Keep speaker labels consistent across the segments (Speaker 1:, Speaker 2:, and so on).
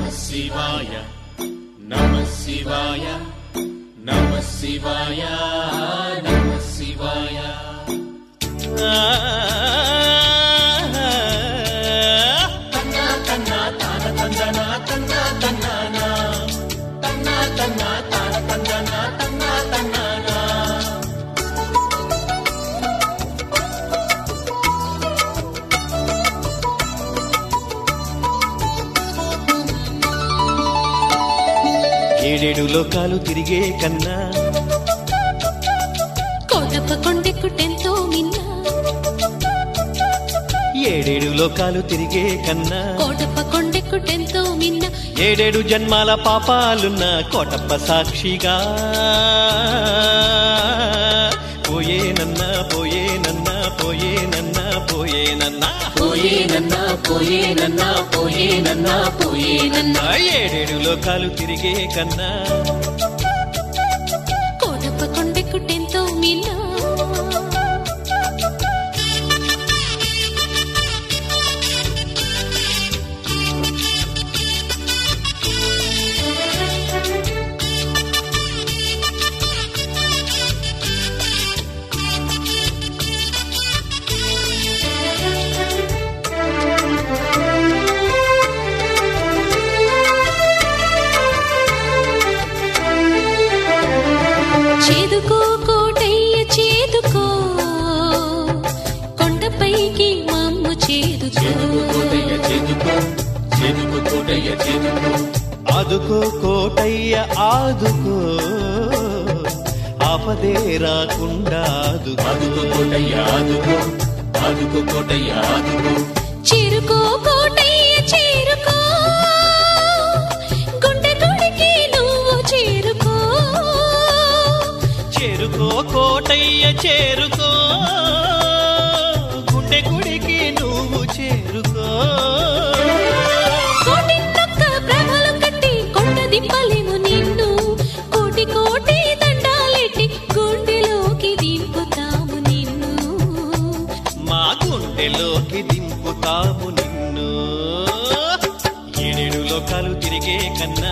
Speaker 1: శివాయ నమ శివాయ నమ శివాయ నమ శివాయ తన్నా తన్నా తాన తందనా తన్నా తన్నానా తన్నా తన్నా తాన తందనా తన్నా తన్నానా
Speaker 2: ఏడేడు లోకాలు తిరిగే కన్నా
Speaker 3: కోటప్ప కొండెక్కుటెంతో మిన్న
Speaker 2: ఏడేడు లోకాలు తిరిగే కన్నా
Speaker 3: కోటప్ప కొండెక్కుటెంతో మిన్న
Speaker 2: ఏడేడు జన్మాల పాపాలున్న కోటప్ప సాక్షిగా పోయేనన్నా పోయేనన్నా పోయేనన్నా పోయేనన్నా
Speaker 1: పోయేనన్నా పోయేనన్నా పోయేనన్నా పోయేనన్నా
Speaker 2: ఆ ఏడేడు లోకాలు తిరిగే కన్నా
Speaker 3: కోటప్ప కొండెక్కుటెంతో మిన్న చేదుకో కోటయ్య చేదుకో కొండపైకి మమ్ము చేదుకో
Speaker 1: చేదుకు కోటయ్య చేదుకో చేదుకు కోటయ్య చేదుకో
Speaker 2: ఆదుకో కోటయ్య ఆదుకో ఆపదే రాకుండా
Speaker 1: ఆదుకో
Speaker 2: ఆదుకో
Speaker 1: కోటయ్య ఆదుకో ఆదుకో కోటయ్య ఆదుకో
Speaker 3: చేరుకో కోటయ్య చేరుకో గుండె గుడికి నువ్వు చేరుకో
Speaker 2: చేరుకో కోటయ్య చేరుకో గుండె గుడికి నువ్వు చేరుకో
Speaker 3: కోటిన్నొక్క ప్రభలు కట్టి కొండ దింపలేము నిన్ను కోటి కోటి దండాలెట్టి గుండెలోకి దింపుతాము నిన్ను
Speaker 2: మా గుండెలోకి దింపుతాము నిన్ను ఏడేడు లోకాలు తిరిగే కన్నా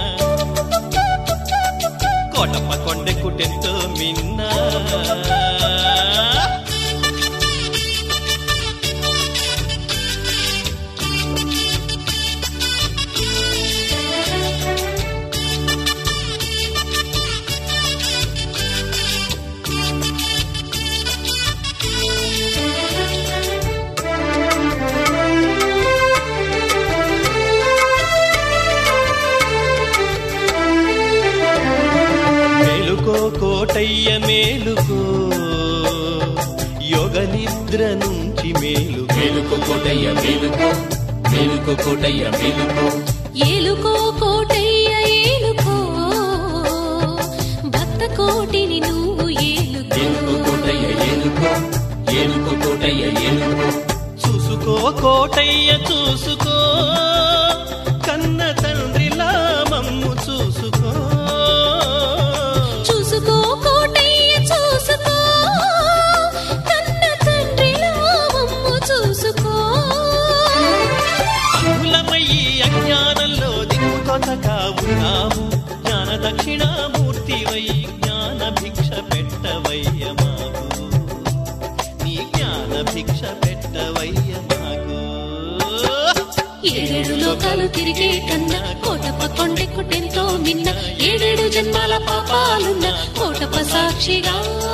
Speaker 2: కోటమ్మ కొండెక్కుటెంతో మిన్నా మేలుకో కోటయ్య మేలుకో యోగ నిద్ర నుంచి మేలు
Speaker 1: మేలుకో కోటయ్య మేలుకో మేలుకో కోటయ్య మేలుకో
Speaker 3: ఏలుకో కోటయ్య ఏలుకో భక్త కోటిని నువ్వు
Speaker 1: ఏలుకో
Speaker 3: ఏలుకో
Speaker 1: కోటయ్య ఏలుకో ఏలుకో కోటయ్య ఏలుకో
Speaker 2: చూసుకో కోటయ్య చూసుకో కన్న తండ్రిలా మమ్ము చూసుకో
Speaker 3: చూసుకో కోటయ్య చూసుకో కన్న తండ్రిలా మమ్ము చూసుకో
Speaker 2: కులమయ్యి అజ్ఞానంలో దిక్కుకొతగా ఉన్నాము జ్ఞాన దక్షిణామూర్తివై జ్ఞాన భిక్ష పెట్టవయ్య మాకు నీ జ్ఞాన భిక్ష పెట్టవయ్య మాకు
Speaker 3: ఏడేడు లోకాలు తిరిగే కన్నా కోటప్ప కొండెక్కుటెంతో మిన్న ఏడేడు జన్మాల పాపాలున్న కోటప్ప సాక్షిగా